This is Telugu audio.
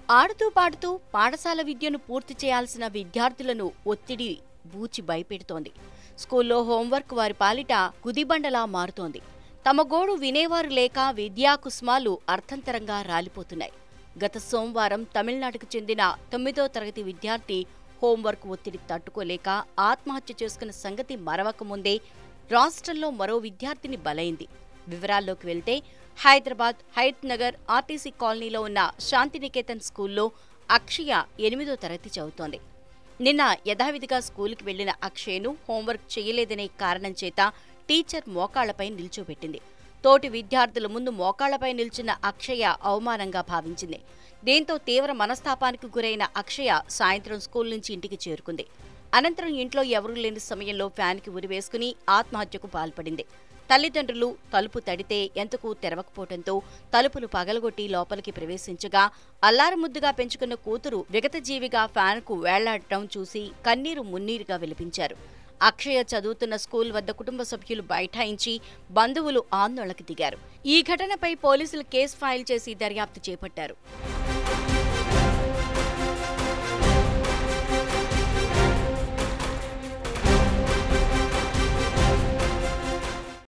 ఆడుతూ పాడుతూ పాఠశాల విద్యను పూర్తి చేయాల్సిన విద్యార్థులను ఒత్తిడి బూచి భయపెడుతోంది స్కూల్లో హోంవర్క్ వారి పాలిట గుదిబండలా మారుతోంది తమ గోడు వినేవారు లేక విద్యా కుస్మాలు అర్థంతరంగా రాలిపోతున్నాయి గత సోమవారం తమిళనాడుకు చెందిన తొమ్మిదో తరగతి విద్యార్థి హోంవర్క్ ఒత్తిడి తట్టుకోలేక ఆత్మహత్య చేసుకున్న సంగతి మరవక ముందే రాష్ట్రంలో మరో విద్యార్థిని బలైంది వివరాల్లోకి వెళ్తే హైదరాబాద్ హైత్ నగర్ ఆర్టీసీ కాలనీలో ఉన్న శాంతినికేతన్ స్కూల్లో అక్షయ ఎనిమిదో తరగతి చదువుతోంది నిన్న యథావిధిగా స్కూల్కి వెళ్లిన అక్షయ్ను హోంవర్క్ చేయలేదనే కారణం చేత టీచర్ మోకాళ్లపై నిల్చోబెట్టింది తోటి విద్యార్థుల ముందు మోకాళ్లపై నిల్చున్న అక్షయ అవమానంగా భావించింది దీంతో తీవ్ర మనస్తాపానికి గురైన అక్షయ సాయంత్రం స్కూల్ నుంచి ఇంటికి చేరుకుంది అనంతరం ఇంట్లో ఎవరూ లేని సమయంలో ఫ్యాన్కి ఉరివేసుకుని ఆత్మహత్యకు పాల్పడింది తల్లిదండ్రులు తలుపు తడితే ఎంతకు తెరవకపోవడంతో తలుపులు పగలగొట్టి లోపలికి ప్రవేశించగా అల్లారముద్దుగా పెంచుకున్న కూతురు విగతజీవిగా ఫ్యాన్కు వేళ్లాడటం చూసి కన్నీరు మున్నీరుగా విలిపించారు అక్షయ చదువుతున్న స్కూల్ వద్ద కుటుంబ సభ్యులు బైఠాయించి బంధువులు ఆందోళనకు దిగారు ఈ ఘటనపై పోలీసులు కేసు ఫైల్ చేసి దర్యాప్తు చేపట్టారు